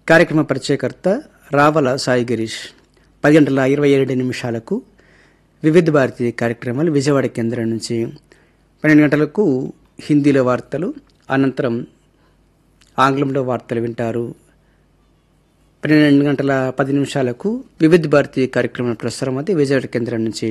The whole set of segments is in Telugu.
కార్యక్రమ పరిచయకర్త రావల సాయి గిరీష్ పది గంటల ఇరవై ఏడు నిమిషాలకు వివిధ భారతి కార్యక్రమాలు విజయవాడ కేంద్రం నుంచి పన్నెండు గంటలకు హిందీలో వార్తలు అనంతరం ఆంగ్లంలో వార్తలు వింటారు పన్నెండు గంటల పది నిమిషాలకు వివిధ భారతి కార్యక్రమం ప్రసారం అయితే విజయవాడ కేంద్రం నుంచి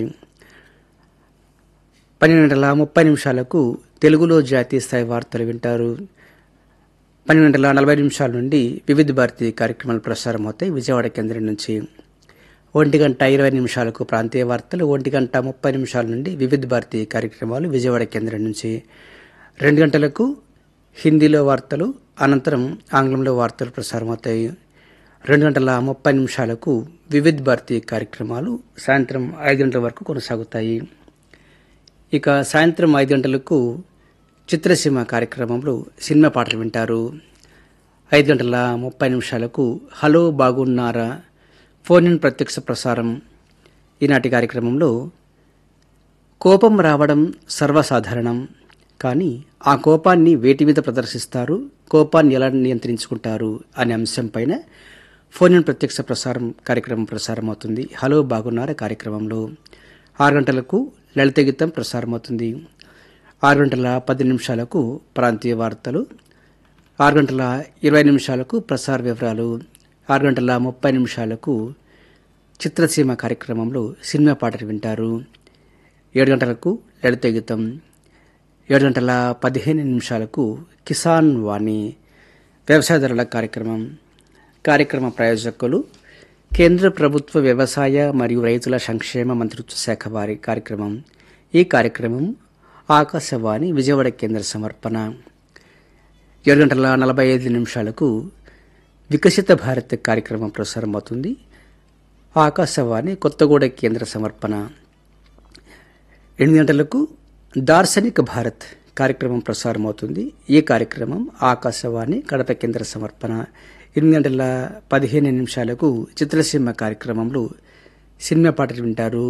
పన్నెండు గంటల ముప్పై నిమిషాలకు తెలుగులో జాతీయ స్థాయి వార్తలు వింటారు పన్నెండు గంటల నలభై నిమిషాల నుండి వివిధ భారతి కార్యక్రమాలు ప్రసారం అవుతాయి విజయవాడ కేంద్రం నుంచి ఒంటి గంట ఇరవై నిమిషాలకు ప్రాంతీయ వార్తలు ఒంటి గంట ముప్పై నిమిషాల నుండి వివిధ భారతి కార్యక్రమాలు విజయవాడ కేంద్రం నుంచి రెండు గంటలకు హిందీలో వార్తలు అనంతరం ఆంగ్లంలో వార్తలు ప్రసారం అవుతాయి రెండు గంటల ముప్పై నిమిషాలకు వివిధ భారతి కార్యక్రమాలు సాయంత్రం ఐదు గంటల వరకు కొనసాగుతాయి ఇక సాయంత్రం ఐదు గంటలకు చిత్రసీమ కార్యక్రమంలో సినిమా పాటలు వింటారు ఐదు గంటల ముప్పై నిమిషాలకు హలో బాగున్నారా ఫోన్ ఇన్ ప్రత్యక్ష ప్రసారం ఈనాటి కార్యక్రమంలో కోపం రావడం సర్వసాధారణం కానీ ఆ కోపాన్ని వేటి మీద ప్రదర్శిస్తారు కోపాన్ని ఎలా నియంత్రించుకుంటారు అనే అంశంపైన ఫోన్ ఇన్ ప్రత్యక్ష ప్రసారం కార్యక్రమం ప్రసారం అవుతుంది హలో బాగున్నారా కార్యక్రమంలో ఆరు గంటలకు లలిత గీతం ప్రసారం అవుతుంది ఆరు గంటల పది నిమిషాలకు ప్రాంతీయ వార్తలు ఆరు గంటల ఇరవై నిమిషాలకు ప్రసార వివరాలు ఆరు గంటల ముప్పై నిమిషాలకు చిత్రసీమ కార్యక్రమంలో సినిమా పాటలు వింటారు ఏడు గంటలకు లలిత గీతం ఏడు గంటల పదిహేను నిమిషాలకు కిసాన్ వాణి వ్యవసాయదారుల కార్యక్రమం కార్యక్రమ ప్రాయోజకులు కేంద్ర ప్రభుత్వ వ్యవసాయ మరియు రైతుల సంక్షేమ మంత్రిత్వ శాఖ వారి కార్యక్రమం ఈ కార్యక్రమం ఆకాశవాణి విజయవాడ కేంద్ర సమర్పణ ఏడు గంటల నలభై ఐదు నిమిషాలకు వికసిత భారత్ కార్యక్రమం ప్రసారం అవుతుంది ఆకాశవాణి కొత్తగూడ కేంద్ర సమర్పణ ఎనిమిది గంటలకు దార్శనిక భారత్ కార్యక్రమం ప్రసారం అవుతుంది ఈ కార్యక్రమం ఆకాశవాణి కడప కేంద్ర సమర్పణ ఎనిమిది గంటల పదిహేను నిమిషాలకు చిత్రసీమ కార్యక్రమంలో సినిమా పాటలు వింటారు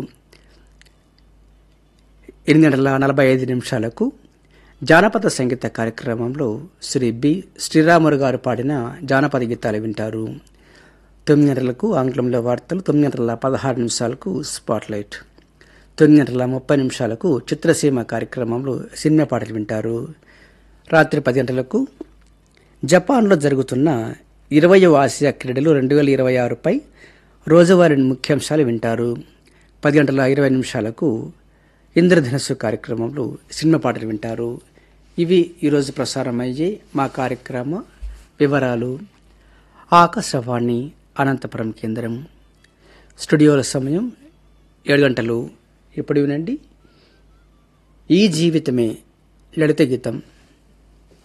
ఎనిమిది గంటల నలభై ఐదు నిమిషాలకు జానపద సంగీత కార్యక్రమంలో శ్రీ బి శ్రీరాములు గారు పాడిన జానపద గీతాలు వింటారు తొమ్మిది గంటలకు ఆంగ్లంలో వార్తలు తొమ్మిది గంటల పదహారు నిమిషాలకు స్పాట్లైట్ తొమ్మిది గంటల ముప్పై నిమిషాలకు చిత్రసీమ కార్యక్రమంలో సినిమా పాటలు వింటారు రాత్రి పది గంటలకు జపాన్లో జరుగుతున్న ఇరవయవ ఆసియా క్రీడలు రెండు వేల ఇరవై ఆరుపై రోజువారీ ముఖ్యాంశాలు వింటారు పది గంటల ఇరవై నిమిషాలకు ఇంద్రధనస్సు కార్యక్రమంలో సినిమా పాటలు వింటారు ఇవి ఈరోజు ప్రసారమయ్యే మా కార్యక్రమ వివరాలు ఆకాశవాణి అనంతపురం కేంద్రం స్టూడియోల సమయం ఏడు గంటలు ఇప్పుడు వినండి ఈ జీవితమే లలిత గీతం